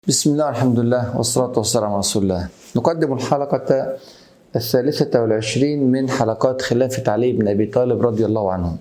بسم الله الحمد لله والصلاة والسلام على رسول الله نقدم الحلقة الثالثة والعشرين من حلقات خلافة علي بن أبي طالب رضي الله عنه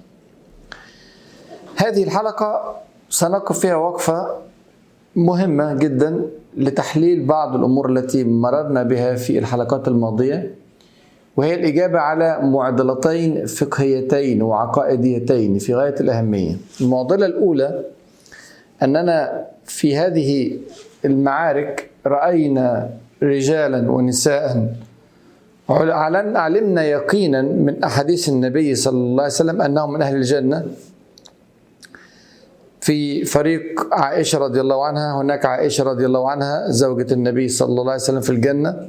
هذه الحلقة سنقف فيها وقفة مهمة جدا لتحليل بعض الأمور التي مررنا بها في الحلقات الماضية وهي الإجابة على معضلتين فقهيتين وعقائديتين في غاية الأهمية المعضلة الأولى أننا في هذه المعارك رأينا رجالا ونساء علن علمنا يقينا من أحاديث النبي صلى الله عليه وسلم أنهم من أهل الجنة في فريق عائشة رضي الله عنها هناك عائشة رضي الله عنها زوجة النبي صلى الله عليه وسلم في الجنة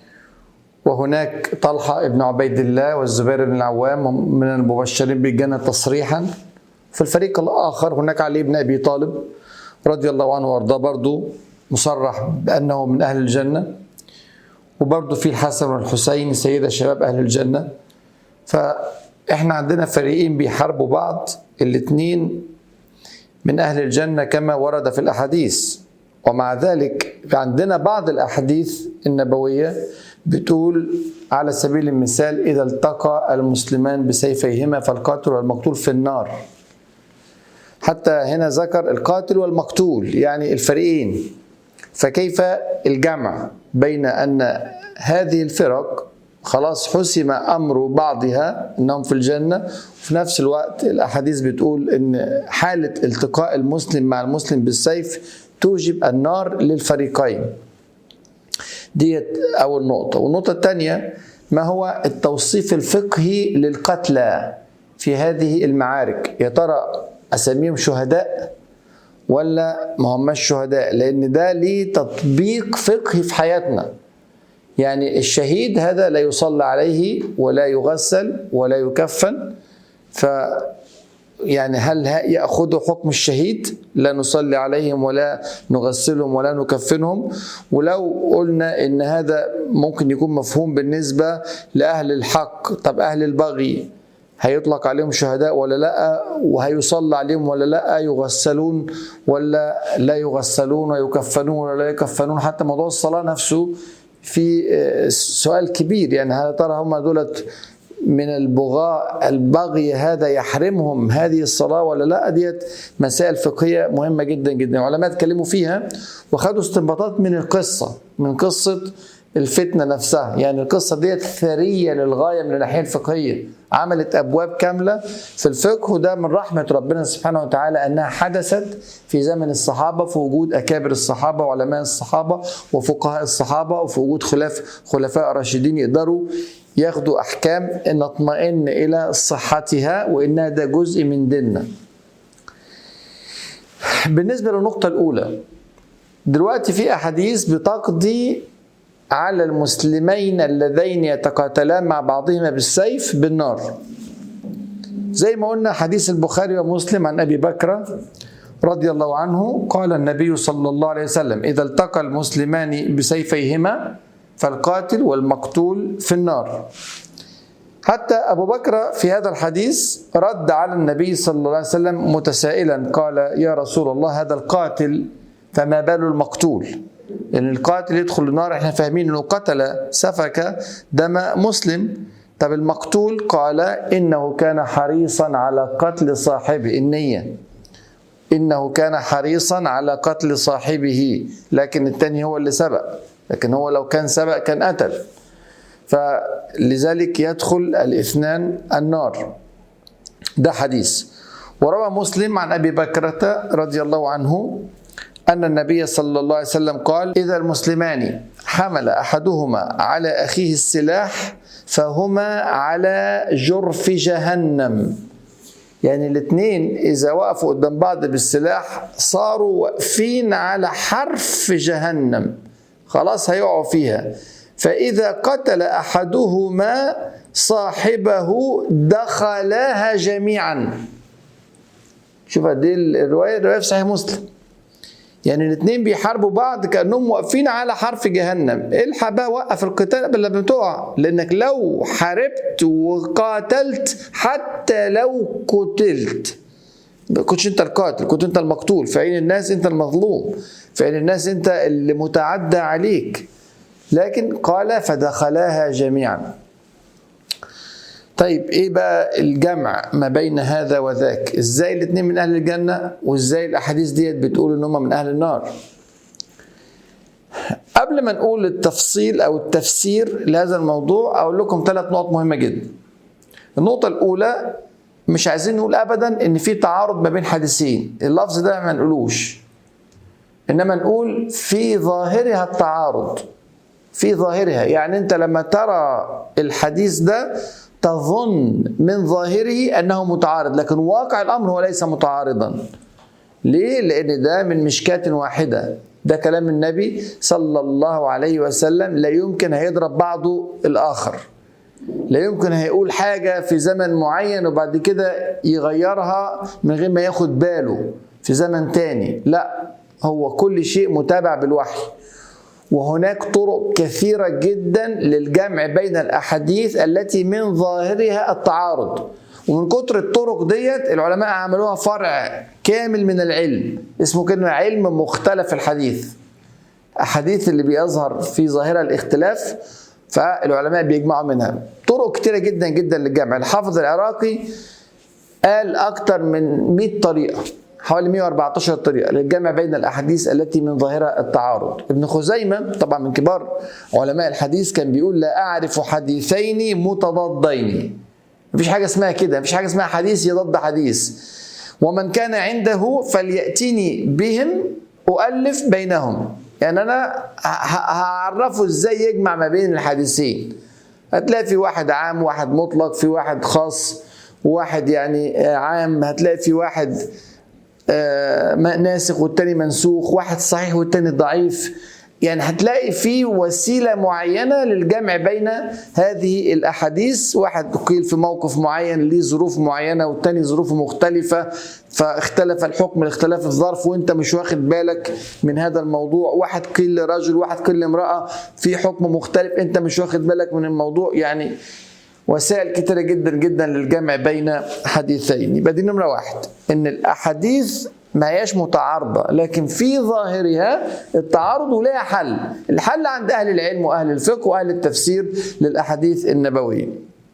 وهناك طلحة ابن عبيد الله والزبير بن العوام من المبشرين بالجنة تصريحا في الفريق الآخر هناك علي بن أبي طالب رضي الله عنه وارضاه برضه مصرح بأنه من أهل الجنة وبرضه في الحسن والحسين سيدة شباب أهل الجنة فإحنا عندنا فريقين بيحاربوا بعض الاتنين من أهل الجنة كما ورد في الأحاديث ومع ذلك عندنا بعض الأحاديث النبوية بتقول على سبيل المثال إذا التقى المسلمان بسيفيهما فالقاتل والمقتول في النار حتى هنا ذكر القاتل والمقتول يعني الفريقين فكيف الجمع بين ان هذه الفرق خلاص حسم امر بعضها انهم في الجنه وفي نفس الوقت الاحاديث بتقول ان حاله التقاء المسلم مع المسلم بالسيف توجب النار للفريقين ديت اول نقطه والنقطه الثانيه ما هو التوصيف الفقهي للقتلى في هذه المعارك يا ترى اسميهم شهداء ولا ما هماش شهداء لان ده ليه تطبيق فقهي في حياتنا يعني الشهيد هذا لا يصلى عليه ولا يغسل ولا يكفن ف يعني هل ياخذوا حكم الشهيد لا نصلي عليهم ولا نغسلهم ولا نكفنهم ولو قلنا ان هذا ممكن يكون مفهوم بالنسبه لاهل الحق طب اهل البغي هيطلق عليهم شهداء ولا لا وهيصلى عليهم ولا لا يغسلون ولا لا يغسلون ويكفنون ولا لا يكفنون حتى موضوع الصلاة نفسه في سؤال كبير يعني هل ترى هم دولت من البغاء البغي هذا يحرمهم هذه الصلاة ولا لا ديت مسائل فقهية مهمة جدا جدا علماء اتكلموا فيها وخدوا استنباطات من القصة من قصة الفتنة نفسها يعني القصة ديت ثرية للغاية من الناحية الفقهية عملت أبواب كاملة في الفقه وده من رحمة ربنا سبحانه وتعالى أنها حدثت في زمن الصحابة في وجود أكابر الصحابة وعلماء الصحابة وفقهاء الصحابة وفي وجود خلاف خلفاء راشدين يقدروا ياخدوا أحكام نطمئن إلى صحتها وإنها ده جزء من ديننا بالنسبة للنقطة الأولى دلوقتي في أحاديث بتقضي على المسلمين اللذين يتقاتلان مع بعضهما بالسيف بالنار زي ما قلنا حديث البخاري ومسلم عن ابي بكر رضي الله عنه قال النبي صلى الله عليه وسلم اذا التقى المسلمان بسيفيهما فالقاتل والمقتول في النار حتى ابو بكر في هذا الحديث رد على النبي صلى الله عليه وسلم متسائلا قال يا رسول الله هذا القاتل فما بال المقتول لأن يعني القاتل يدخل النار احنا فاهمين انه قتل سفك دم مسلم طب المقتول قال انه كان حريصا على قتل صاحبه النية انه كان حريصا على قتل صاحبه لكن الثاني هو اللي سبق لكن هو لو كان سبق كان قتل فلذلك يدخل الاثنان النار ده حديث وروى مسلم عن ابي بكرة رضي الله عنه أن النبي صلى الله عليه وسلم قال إذا المسلمان حمل أحدهما على أخيه السلاح فهما على جرف جهنم يعني الاثنين إذا وقفوا قدام بعض بالسلاح صاروا واقفين على حرف جهنم خلاص هيقعوا فيها فإذا قتل أحدهما صاحبه دخلاها جميعا شوف دي الرواية الرواية في صحيح مسلم يعني الاثنين بيحاربوا بعض كانهم واقفين على حرف جهنم الحق بقى وقف القتال قبل ما تقع لانك لو حاربت وقاتلت حتى لو قتلت كنتش انت القاتل كنت انت المقتول في عين الناس انت المظلوم في عين الناس انت اللي متعدى عليك لكن قال فدخلاها جميعا طيب ايه بقى الجمع ما بين هذا وذاك ازاي الاثنين من اهل الجنه وازاي الاحاديث ديت بتقول ان هم من اهل النار قبل ما نقول التفصيل او التفسير لهذا الموضوع اقول لكم ثلاث نقط مهمه جدا النقطه الاولى مش عايزين نقول ابدا ان في تعارض ما بين حديثين اللفظ ده ما نقولوش انما نقول في ظاهرها التعارض في ظاهرها يعني انت لما ترى الحديث ده تظن من ظاهره انه متعارض لكن واقع الامر هو ليس متعارضا ليه لان ده من مشكاة واحده ده كلام النبي صلى الله عليه وسلم لا يمكن هيضرب بعضه الاخر لا يمكن هيقول حاجة في زمن معين وبعد كده يغيرها من غير ما ياخد باله في زمن تاني لا هو كل شيء متابع بالوحي وهناك طرق كثيرة جدا للجمع بين الأحاديث التي من ظاهرها التعارض ومن كتر الطرق ديت العلماء عملوها فرع كامل من العلم اسمه كلمة علم مختلف الحديث أحاديث اللي بيظهر في ظاهرة الاختلاف فالعلماء بيجمعوا منها طرق كتيرة جدا جدا للجمع الحافظ العراقي قال أكثر من 100 طريقة حوالي 114 طريقة للجمع بين الأحاديث التي من ظاهرة التعارض ابن خزيمة طبعا من كبار علماء الحديث كان بيقول لا أعرف حديثين متضادين مفيش حاجة اسمها كده مفيش حاجة اسمها حديث يضد حديث ومن كان عنده فليأتيني بهم أؤلف بينهم يعني أنا هعرفه إزاي يجمع ما بين الحديثين هتلاقي في واحد عام واحد مطلق في واحد خاص وواحد يعني عام هتلاقي في واحد ناسخ والتاني منسوخ واحد صحيح والتاني ضعيف يعني هتلاقي في وسيلة معينة للجمع بين هذه الأحاديث واحد قيل في موقف معين ليه ظروف معينة والتاني ظروفه مختلفة فاختلف الحكم لاختلاف الظرف وانت مش واخد بالك من هذا الموضوع واحد قيل لرجل واحد قيل لامرأة في حكم مختلف انت مش واخد بالك من الموضوع يعني وسائل كتيرة جدا جدا للجمع بين حديثين يبقى دي نمرة واحد ان الأحاديث ما هياش متعارضة لكن في ظاهرها التعارض ولها حل الحل عند أهل العلم وأهل الفقه وأهل التفسير للأحاديث النبوية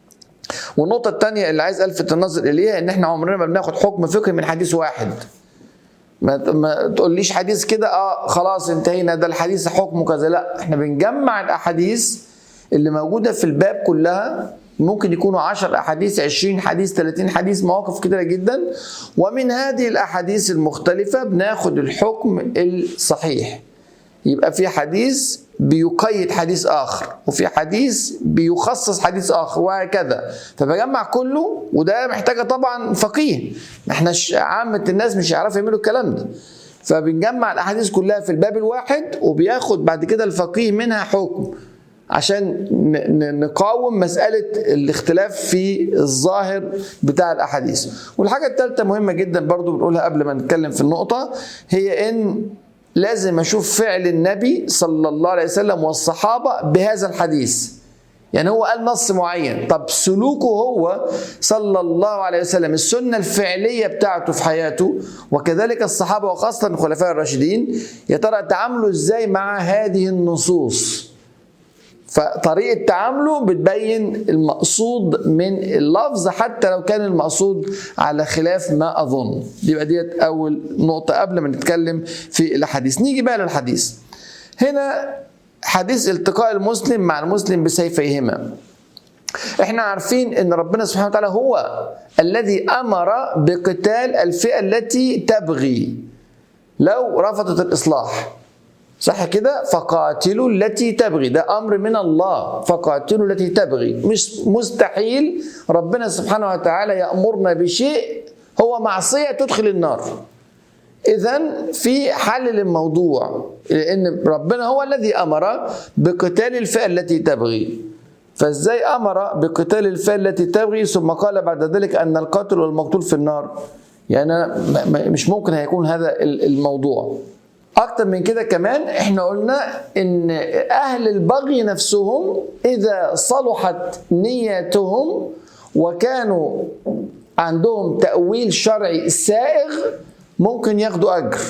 والنقطة الثانية اللي عايز ألفت النظر إليها إن إحنا عمرنا ما بناخد حكم فقهي من حديث واحد ما ما تقوليش حديث كده اه خلاص انتهينا ده الحديث حكمه كذا لا احنا بنجمع الاحاديث اللي موجوده في الباب كلها ممكن يكونوا 10 احاديث 20 حديث 30 حديث مواقف كتيره جدا ومن هذه الاحاديث المختلفه بناخد الحكم الصحيح يبقى في حديث بيقيد حديث اخر وفي حديث بيخصص حديث اخر وهكذا فبجمع كله وده محتاجه طبعا فقيه ما احناش عامه الناس مش هيعرفوا يعملوا الكلام ده فبنجمع الاحاديث كلها في الباب الواحد وبياخد بعد كده الفقيه منها حكم عشان نقاوم مسألة الاختلاف في الظاهر بتاع الأحاديث والحاجة الثالثة مهمة جدا برضو بنقولها قبل ما نتكلم في النقطة هي إن لازم أشوف فعل النبي صلى الله عليه وسلم والصحابة بهذا الحديث يعني هو قال نص معين طب سلوكه هو صلى الله عليه وسلم السنة الفعلية بتاعته في حياته وكذلك الصحابة وخاصة الخلفاء الراشدين يا ترى تعاملوا ازاي مع هذه النصوص فطريقة تعامله بتبين المقصود من اللفظ حتى لو كان المقصود على خلاف ما أظن يبقى ديت أول نقطة قبل ما نتكلم في الحديث نيجي بقى للحديث هنا حديث التقاء المسلم مع المسلم بسيفيهما احنا عارفين ان ربنا سبحانه وتعالى هو الذي امر بقتال الفئه التي تبغي لو رفضت الاصلاح صح كده فقاتلوا التي تبغي ده امر من الله فقاتلوا التي تبغي مش مستحيل ربنا سبحانه وتعالى يامرنا بشيء هو معصيه تدخل النار اذا في حل للموضوع لان ربنا هو الذي امر بقتال الفئه التي تبغي فازاي امر بقتال الفئه التي تبغي ثم قال بعد ذلك ان القاتل والمقتول في النار يعني مش ممكن هيكون هذا الموضوع اكتر من كده كمان احنا قلنا ان اهل البغي نفسهم اذا صلحت نيتهم وكانوا عندهم تأويل شرعي سائغ ممكن ياخدوا أجر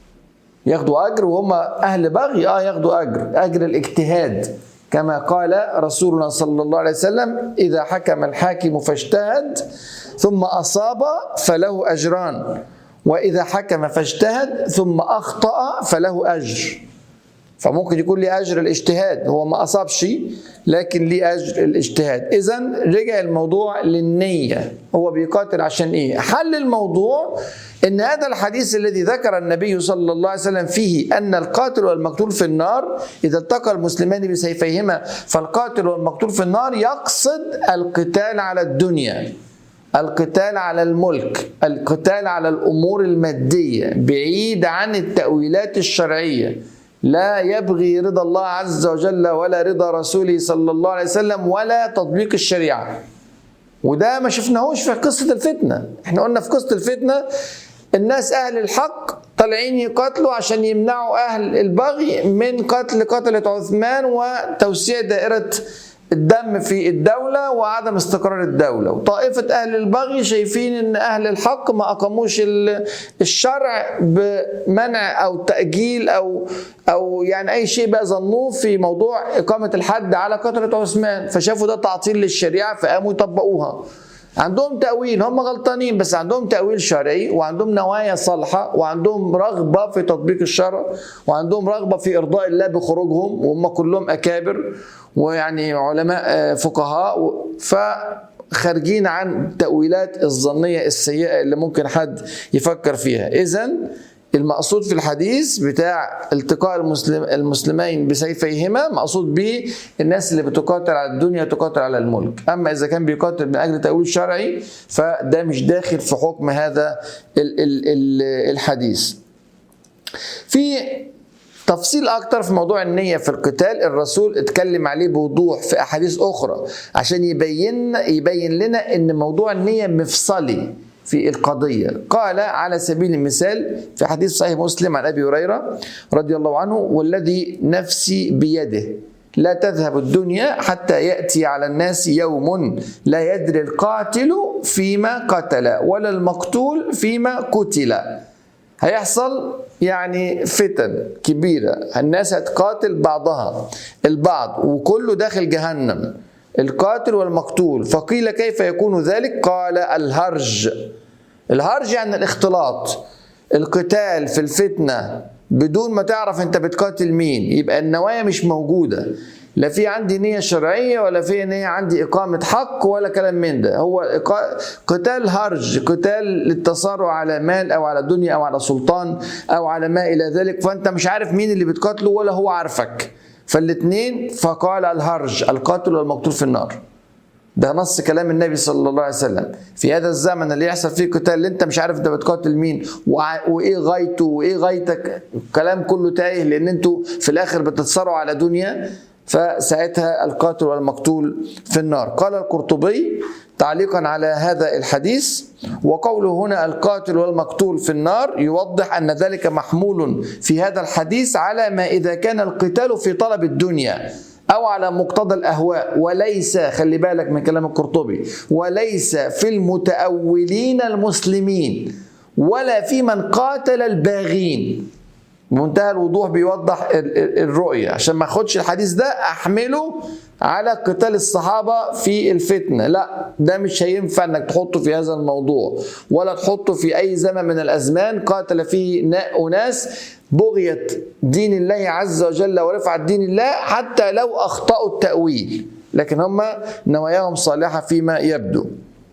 ياخدوا أجر وهم أهل بغي آه ياخدوا أجر أجر الاجتهاد كما قال رسولنا صلى الله عليه وسلم إذا حكم الحاكم فاجتهد ثم أصاب فله أجران وإذا حكم فاجتهد ثم أخطأ فله أجر فممكن يكون لي اجر الاجتهاد هو ما اصابش لكن ليه اجر الاجتهاد اذا رجع الموضوع للنيه هو بيقاتل عشان ايه حل الموضوع ان هذا الحديث الذي ذكر النبي صلى الله عليه وسلم فيه ان القاتل والمقتول في النار اذا التقى المسلمان بسيفيهما فالقاتل والمقتول في النار يقصد القتال على الدنيا القتال على الملك القتال على الامور الماديه بعيد عن التاويلات الشرعيه لا يبغي رضا الله عز وجل ولا رضا رسوله صلى الله عليه وسلم ولا تطبيق الشريعه وده ما شفناهوش في قصه الفتنه احنا قلنا في قصه الفتنه الناس اهل الحق طالعين يقاتلوا عشان يمنعوا اهل البغي من قتل قتله عثمان وتوسيع دائره الدم في الدولة وعدم استقرار الدولة وطائفة أهل البغي شايفين أن أهل الحق ما أقاموش الشرع بمنع أو تأجيل أو أو يعني أي شيء بقى ظنوه في موضوع إقامة الحد على قتلة عثمان فشافوا ده تعطيل للشريعة فقاموا يطبقوها عندهم تأويل هم غلطانين بس عندهم تأويل شرعي وعندهم نوايا صالحة وعندهم رغبة في تطبيق الشرع وعندهم رغبة في إرضاء الله بخروجهم وهم كلهم أكابر ويعني علماء فقهاء فخارجين عن التأويلات الظنية السيئة اللي ممكن حد يفكر فيها إذا المقصود في الحديث بتاع التقاء المسلم المسلمين بسيفيهما مقصود به الناس اللي بتقاتل على الدنيا تقاتل على الملك اما اذا كان بيقاتل من اجل تاويل شرعي فده مش داخل في حكم هذا ال ال ال الحديث في تفصيل اكتر في موضوع النيه في القتال الرسول اتكلم عليه بوضوح في احاديث اخرى عشان يبين يبين لنا ان موضوع النيه مفصلي في القضية قال على سبيل المثال في حديث صحيح مسلم عن أبي هريرة رضي الله عنه والذي نفسي بيده لا تذهب الدنيا حتى يأتي على الناس يوم لا يدري القاتل فيما قتل ولا المقتول فيما قتل هيحصل يعني فتن كبيرة الناس هتقاتل بعضها البعض وكله داخل جهنم القاتل والمقتول فقيل كيف يكون ذلك قال الهرج الهرج يعني الاختلاط القتال في الفتنة بدون ما تعرف انت بتقاتل مين يبقى النوايا مش موجودة لا في عندي نية شرعية ولا في نية عندي إقامة حق ولا كلام من ده هو قتال هرج قتال للتصارع على مال أو على دنيا أو على سلطان أو على ما إلى ذلك فأنت مش عارف مين اللي بتقاتله ولا هو عارفك فالاثنين فقال الهرج القاتل والمقتول في النار ده نص كلام النبي صلى الله عليه وسلم في هذا الزمن اللي يحصل فيه قتال اللي انت مش عارف انت بتقاتل مين وايه غايته وايه غايتك الكلام كله تايه لان انتوا في الاخر بتتصارعوا على دنيا فساعتها القاتل والمقتول في النار قال القرطبي تعليقا على هذا الحديث وقوله هنا القاتل والمقتول في النار يوضح ان ذلك محمول في هذا الحديث على ما اذا كان القتال في طلب الدنيا او على مقتضى الاهواء وليس خلي بالك من كلام القرطبي وليس في المتاولين المسلمين ولا في من قاتل الباغين بمنتهى الوضوح بيوضح الرؤية عشان ما اخدش الحديث ده احمله على قتال الصحابة في الفتنة لا ده مش هينفع انك تحطه في هذا الموضوع ولا تحطه في اي زمن من الازمان قاتل فيه اناس بغية دين الله عز وجل ورفعة دين الله حتى لو اخطأوا التأويل لكن هم نواياهم صالحة فيما يبدو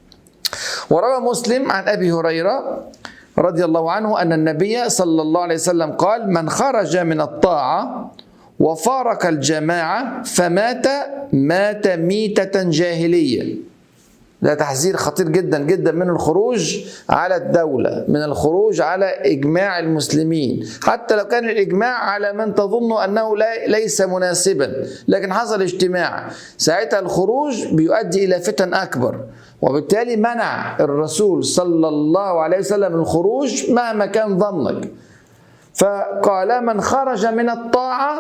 وروى مسلم عن ابي هريره رضي الله عنه ان النبي صلى الله عليه وسلم قال من خرج من الطاعه وفارق الجماعه فمات مات ميته جاهليه ده تحذير خطير جدا جدا من الخروج على الدولة من الخروج على إجماع المسلمين حتى لو كان الإجماع على من تظن أنه لا ليس مناسبا لكن حصل اجتماع ساعتها الخروج بيؤدي إلى فتن أكبر وبالتالي منع الرسول صلى الله عليه وسلم الخروج مهما كان ظنك فقال من خرج من الطاعة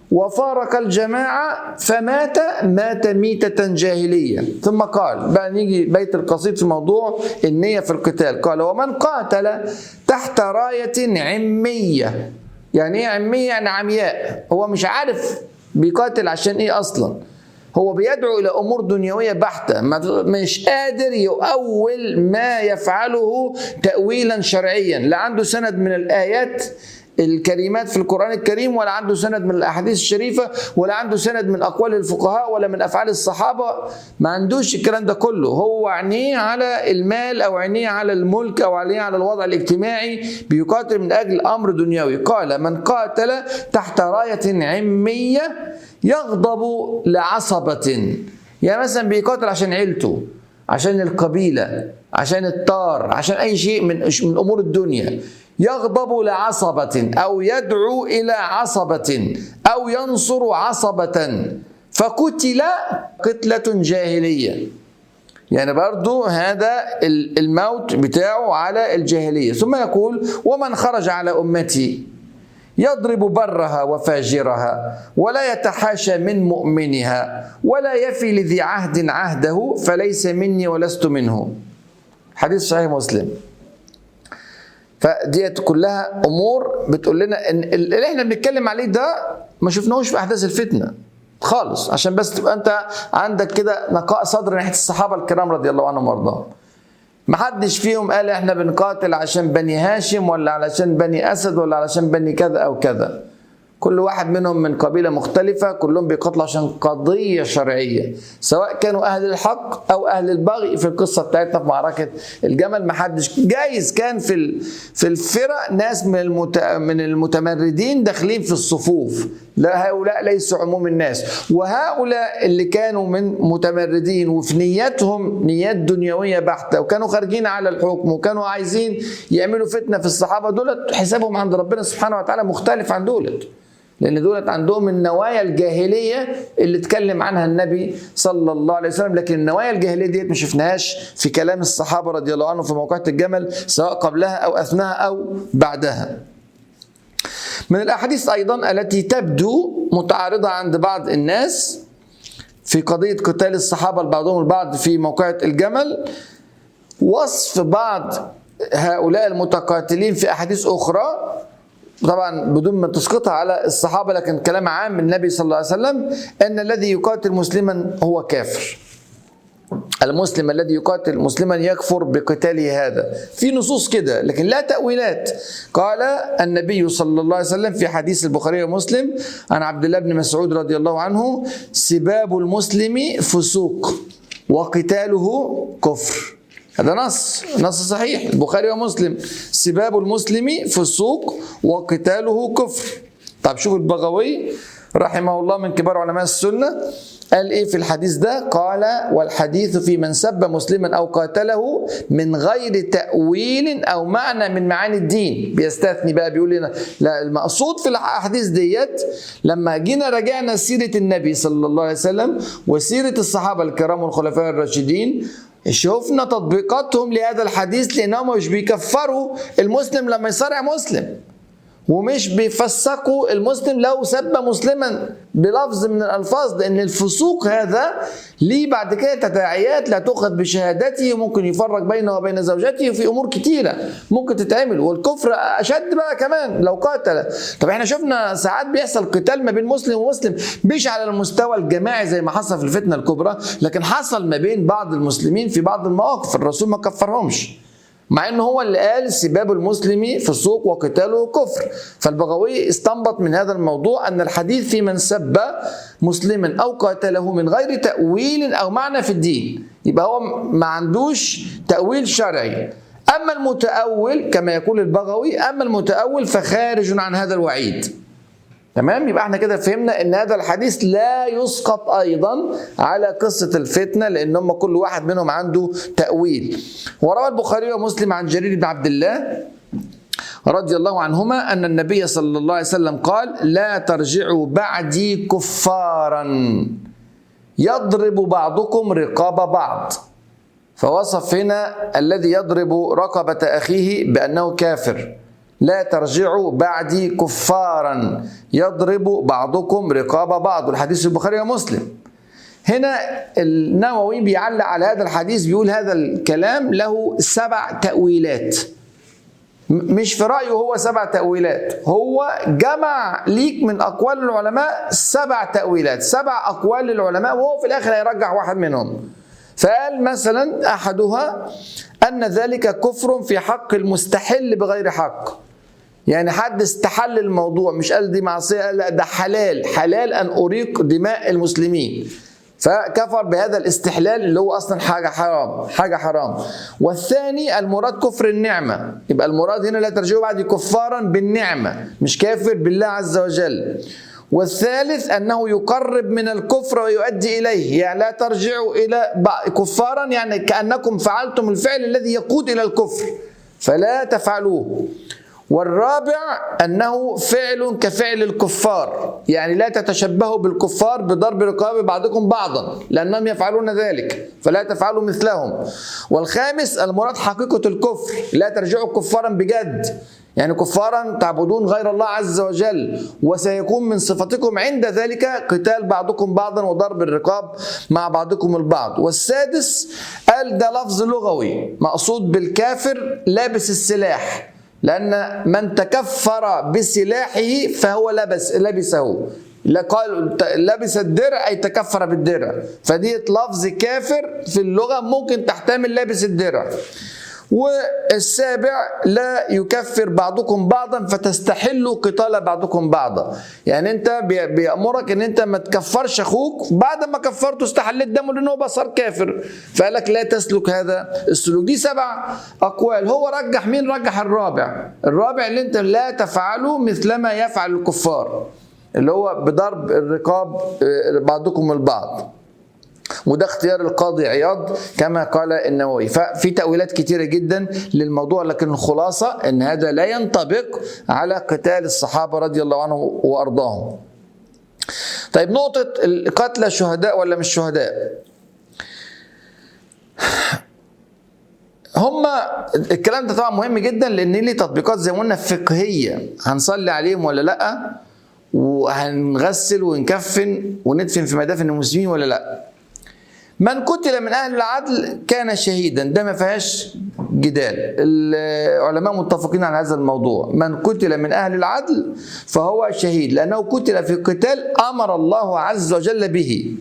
وفارق الجماعة فمات مات ميتة جاهلية ثم قال بقى نيجي بيت القصيد في موضوع النية في القتال قال ومن قاتل تحت راية عمية يعني ايه عمية يعني عمياء هو مش عارف بيقاتل عشان ايه اصلا هو بيدعو الى امور دنيويه بحته مش قادر يؤول ما يفعله تاويلا شرعيا لا عنده سند من الايات الكريمات في القرآن الكريم ولا عنده سند من الأحاديث الشريفة ولا عنده سند من أقوال الفقهاء ولا من أفعال الصحابة ما عندوش الكلام ده كله هو عينيه على المال أو عينيه على الملك أو عينيه على الوضع الاجتماعي بيقاتل من أجل أمر دنيوي قال من قاتل تحت راية عمية يغضب لعصبة يعني مثلا بيقاتل عشان عيلته عشان القبيلة عشان الطار عشان أي شيء من من أمور الدنيا يغضب لعصبة أو يدعو إلى عصبة أو ينصر عصبة فقتل قتلة جاهلية يعني برضو هذا الموت بتاعه على الجاهلية ثم يقول ومن خرج على أمتي يضرب برها وفاجرها ولا يتحاشى من مؤمنها ولا يفي لذي عهد عهده فليس مني ولست منه حديث صحيح مسلم فديت كلها امور بتقول لنا ان اللي احنا بنتكلم عليه ده ما شفناهوش في احداث الفتنه خالص عشان بس تبقى انت عندك كده نقاء صدر ناحيه الصحابه الكرام رضي الله عنهم وارضاهم ما حدش فيهم قال احنا بنقاتل عشان بني هاشم ولا علشان بني اسد ولا علشان بني كذا او كذا كل واحد منهم من قبيلة مختلفة كلهم بيقاتلوا عشان قضية شرعية سواء كانوا أهل الحق أو أهل البغي في القصة بتاعتنا في معركة الجمل ما حدش جايز كان في في الفرق ناس من من المتمردين داخلين في الصفوف لا هؤلاء ليسوا عموم الناس وهؤلاء اللي كانوا من متمردين وفي نيتهم نيات دنيوية بحتة وكانوا خارجين على الحكم وكانوا عايزين يعملوا فتنة في الصحابة دولت حسابهم عند ربنا سبحانه وتعالى مختلف عن دولت لان دولت عندهم النوايا الجاهليه اللي اتكلم عنها النبي صلى الله عليه وسلم لكن النوايا الجاهليه ديت ما شفناهاش في كلام الصحابه رضي الله عنهم في موقعة الجمل سواء قبلها او اثناءها او بعدها من الاحاديث ايضا التي تبدو متعارضه عند بعض الناس في قضيه قتال الصحابه لبعضهم البعض في موقعة الجمل وصف بعض هؤلاء المتقاتلين في احاديث اخرى طبعا بدون ما تسقطها على الصحابه لكن كلام عام من النبي صلى الله عليه وسلم ان الذي يقاتل مسلما هو كافر المسلم الذي يقاتل مسلما يكفر بقتاله هذا في نصوص كده لكن لا تأويلات قال النبي صلى الله عليه وسلم في حديث البخاري ومسلم عن عبد الله بن مسعود رضي الله عنه سباب المسلم فسوق وقتاله كفر هذا نص نص صحيح البخاري ومسلم سباب المسلم فسوق وقتاله كفر طب شوف البغوي رحمه الله من كبار علماء السنة قال ايه في الحديث ده قال والحديث في من سب مسلما او قاتله من غير تاويل او معنى من معاني الدين بيستثني بقى بيقول لنا لا المقصود في الاحاديث ديت لما جينا راجعنا سيره النبي صلى الله عليه وسلم وسيره الصحابه الكرام والخلفاء الراشدين شفنا تطبيقاتهم لهذا الحديث لانهم مش بيكفروا المسلم لما يصارع مسلم ومش بيفسقوا المسلم لو سب مسلما بلفظ من الالفاظ لان الفسوق هذا ليه بعد كده تداعيات لا تؤخذ بشهادته وممكن يفرق بينه وبين زوجته في امور كتيره ممكن تتعمل والكفر اشد بقى كمان لو قاتل طب احنا شفنا ساعات بيحصل قتال ما بين مسلم ومسلم مش على المستوى الجماعي زي ما حصل في الفتنه الكبرى لكن حصل ما بين بعض المسلمين في بعض المواقف الرسول ما كفرهمش مع انه هو اللي قال سباب المسلم فسوق وقتاله كفر فالبغوي استنبط من هذا الموضوع ان الحديث في من سب مسلما او قاتله من غير تاويل او معنى في الدين يبقى هو ما عندوش تاويل شرعي اما المتاول كما يقول البغوي اما المتاول فخارج عن هذا الوعيد تمام يبقى احنا كده فهمنا ان هذا الحديث لا يسقط ايضا على قصه الفتنه لان هم كل واحد منهم عنده تاويل وروى البخاري ومسلم عن جرير بن عبد الله رضي الله عنهما ان النبي صلى الله عليه وسلم قال لا ترجعوا بعدي كفارا يضرب بعضكم رقاب بعض فوصف هنا الذي يضرب رقبه اخيه بانه كافر لا ترجعوا بعدي كفارا يضرب بعضكم رقاب بعض الحديث البخاري ومسلم هنا النووي بيعلق على هذا الحديث بيقول هذا الكلام له سبع تأويلات مش في رأيه هو سبع تأويلات هو جمع ليك من أقوال العلماء سبع تأويلات سبع أقوال للعلماء وهو في الآخر هيرجح واحد منهم فقال مثلا أحدها أن ذلك كفر في حق المستحل بغير حق يعني حد استحل الموضوع مش قال دي معصية لا ده حلال حلال أن أريق دماء المسلمين فكفر بهذا الاستحلال اللي هو اصلا حاجه حرام حاجه حرام والثاني المراد كفر النعمه يبقى المراد هنا لا ترجعوا بعد كفارا بالنعمه مش كافر بالله عز وجل والثالث انه يقرب من الكفر ويؤدي اليه يعني لا ترجعوا الى كفارا يعني كانكم فعلتم الفعل الذي يقود الى الكفر فلا تفعلوه والرابع انه فعل كفعل الكفار يعني لا تتشبهوا بالكفار بضرب رقاب بعضكم بعضا لانهم يفعلون ذلك فلا تفعلوا مثلهم والخامس المراد حقيقه الكفر لا ترجعوا كفارا بجد يعني كفارا تعبدون غير الله عز وجل وسيكون من صفتكم عند ذلك قتال بعضكم بعضا وضرب الرقاب مع بعضكم البعض والسادس قال ده لفظ لغوي مقصود بالكافر لابس السلاح لأن من تكفر بسلاحه فهو لبس لبسه قال لبس الدرع أي تكفر بالدرع فدي لفظ كافر في اللغة ممكن تحتمل لابس الدرع والسابع لا يكفر بعضكم بعضا فتستحلوا قتال بعضكم بعضا يعني انت بيامرك ان انت ما تكفرش اخوك بعد ما كفرته استحليت دمه لانه بقى صار كافر فقال لك لا تسلك هذا السلوك دي سبع اقوال هو رجح مين رجح الرابع الرابع اللي انت لا تفعله مثلما يفعل الكفار اللي هو بضرب الرقاب بعضكم البعض وده اختيار القاضي عياض كما قال النووي ففي تأويلات كتيرة جدا للموضوع لكن الخلاصة ان هذا لا ينطبق على قتال الصحابة رضي الله عنهم وأرضاهم طيب نقطة قتل شهداء ولا مش شهداء هما الكلام ده طبعا مهم جدا لان ليه تطبيقات زي ما قلنا فقهيه هنصلي عليهم ولا لا وهنغسل ونكفن وندفن في مدافن المسلمين ولا لا من قتل من اهل العدل كان شهيدا ده ما فيهاش جدال العلماء متفقين على هذا الموضوع من قتل من اهل العدل فهو شهيد لانه قتل في قتال امر الله عز وجل به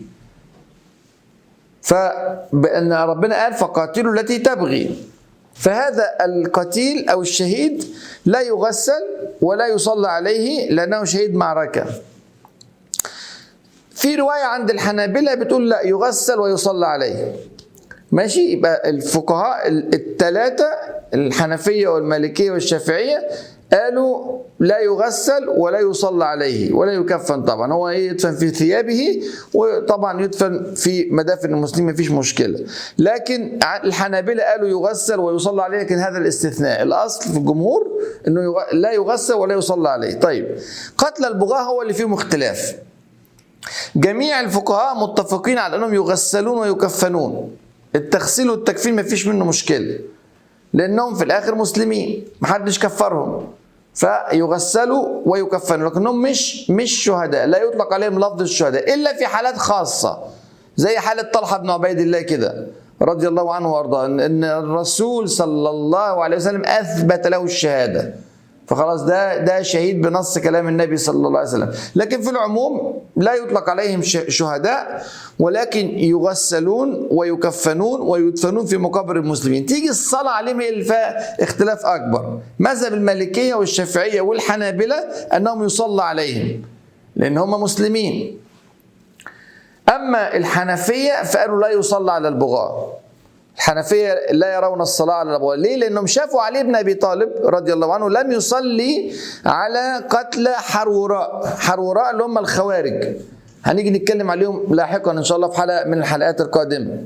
فان ربنا قال فقاتلوا التي تبغي فهذا القتيل او الشهيد لا يغسل ولا يصلى عليه لانه شهيد معركه في رواية عند الحنابلة بتقول لا يغسل ويصلى عليه ماشي يبقى الفقهاء الثلاثة الحنفية والمالكية والشافعية قالوا لا يغسل ولا يصلى عليه ولا يكفن طبعا هو يدفن في ثيابه وطبعا يدفن في مدافن المسلمين مفيش مشكلة لكن الحنابلة قالوا يغسل ويصلى عليه لكن هذا الاستثناء الأصل في الجمهور أنه لا يغسل ولا يصلى عليه طيب قتل البغاة هو اللي فيه اختلاف جميع الفقهاء متفقين على انهم يغسلون ويكفنون التغسيل والتكفين ما فيش منه مشكله لانهم في الاخر مسلمين محدش كفرهم فيغسلوا ويكفنوا لكنهم مش مش شهداء لا يطلق عليهم لفظ الشهداء الا في حالات خاصه زي حاله طلحه بن عبيد الله كده رضي الله عنه وارضاه ان الرسول صلى الله عليه وسلم اثبت له الشهاده فخلاص ده ده شهيد بنص كلام النبي صلى الله عليه وسلم لكن في العموم لا يطلق عليهم شهداء ولكن يغسلون ويكفنون ويدفنون في مقابر المسلمين تيجي الصلاة عليهم فيها اختلاف أكبر مذهب المالكية والشافعية والحنابلة أنهم يصلى عليهم لأن هم مسلمين أما الحنفية فقالوا لا يصلى على البغاة الحنفية لا يرون الصلاة على الأبواب ليه؟ لأنهم شافوا علي بن أبي طالب رضي الله عنه لم يصلي على قتل حروراء حروراء اللي هم الخوارج هنيجي نتكلم عليهم لاحقا إن شاء الله في حلقة من الحلقات القادمة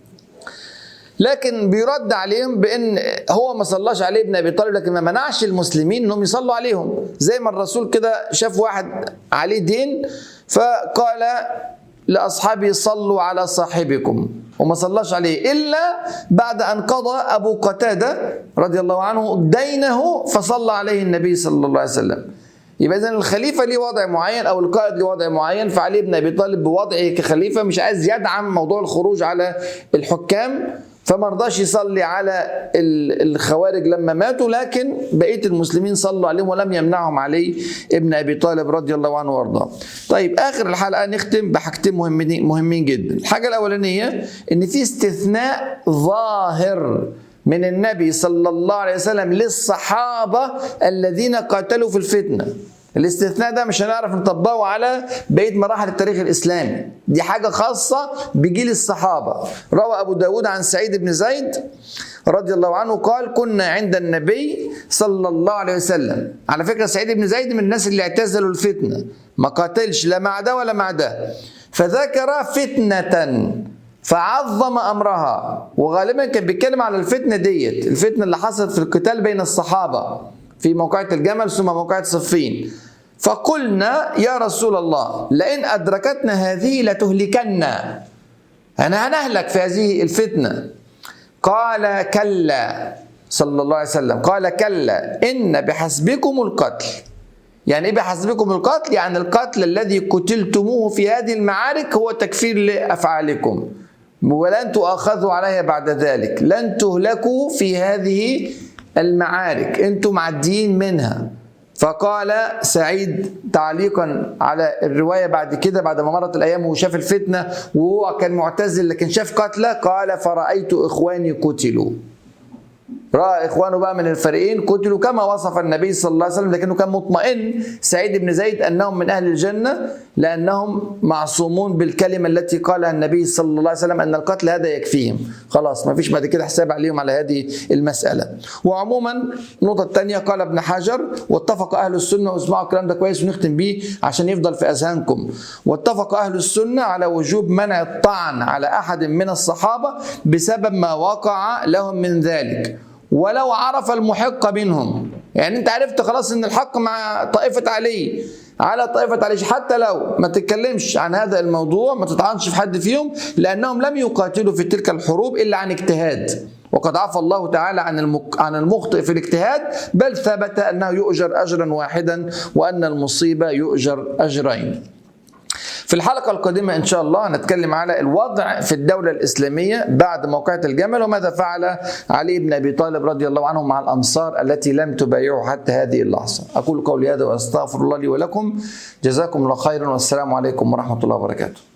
لكن بيرد عليهم بان هو ما صلاش عليه ابن ابي طالب لكن ما منعش المسلمين انهم يصلوا عليهم زي ما الرسول كده شاف واحد عليه دين فقال لاصحابه صلوا على صاحبكم وما صلاش عليه الا بعد ان قضى ابو قتاده رضي الله عنه دينه فصلى عليه النبي صلى الله عليه وسلم يبقى اذا الخليفه ليه وضع معين او القائد ليه وضع معين فعلي بن ابي طالب بوضعه كخليفه مش عايز يدعم موضوع الخروج على الحكام فما رضاش يصلي على الخوارج لما ماتوا لكن بقيه المسلمين صلوا عليهم ولم يمنعهم علي ابن ابي طالب رضي الله عنه وارضاه. طيب اخر الحلقه نختم بحاجتين مهمين مهمين جدا، الحاجه الاولانيه ان في استثناء ظاهر من النبي صلى الله عليه وسلم للصحابه الذين قاتلوا في الفتنه. الاستثناء ده مش هنعرف نطبقه على بقيه مراحل التاريخ الاسلامي دي حاجه خاصه بجيل الصحابه روى ابو داود عن سعيد بن زيد رضي الله عنه قال كنا عند النبي صلى الله عليه وسلم على فكره سعيد بن زيد من الناس اللي اعتزلوا الفتنه ما قاتلش لا مع ده ولا مع ده فذكر فتنه فعظم امرها وغالبا كان بيتكلم على الفتنه ديت الفتنه اللي حصلت في القتال بين الصحابه في موقعة الجمل ثم موقعة صفين فقلنا يا رسول الله لئن أدركتنا هذه لتهلكنا أنا هنهلك في هذه الفتنة قال كلا صلى الله عليه وسلم قال كلا إن بحسبكم القتل يعني ايه بحسبكم القتل؟ يعني القتل الذي قتلتموه في هذه المعارك هو تكفير لافعالكم ولن تؤاخذوا عليها بعد ذلك، لن تهلكوا في هذه المعارك انتم معديين منها فقال سعيد تعليقا على الروايه بعد كده بعد ما مرت الايام وشاف الفتنه وهو كان معتزل لكن شاف قتله قال فرايت اخواني قتلوا راى اخوانه بقى من الفريقين قتلوا كما وصف النبي صلى الله عليه وسلم لكنه كان مطمئن سعيد بن زيد انهم من اهل الجنه لانهم معصومون بالكلمه التي قالها النبي صلى الله عليه وسلم ان القتل هذا يكفيهم خلاص ما فيش بعد كده حساب عليهم على هذه المساله وعموما النقطه الثانيه قال ابن حجر واتفق اهل السنه واسمعوا الكلام ده كويس ونختم بيه عشان يفضل في اذهانكم واتفق اهل السنه على وجوب منع الطعن على احد من الصحابه بسبب ما وقع لهم من ذلك ولو عرف المحق منهم يعني انت عرفت خلاص ان الحق مع طائفة علي على طائفة علي حتى لو ما تتكلمش عن هذا الموضوع ما تطعنش في حد فيهم لأنهم لم يقاتلوا في تلك الحروب إلا عن اجتهاد وقد عفى الله تعالى عن المك... عن المخطئ في الاجتهاد بل ثبت انه يؤجر اجرا واحدا وان المصيبه يؤجر اجرين. في الحلقة القادمة إن شاء الله هنتكلم على الوضع في الدولة الإسلامية بعد موقعة الجمل وماذا فعل علي بن أبي طالب رضي الله عنه مع الأنصار التي لم تبايعه حتى هذه اللحظة أقول قولي هذا وأستغفر الله لي ولكم جزاكم الله خيرا والسلام عليكم ورحمة الله وبركاته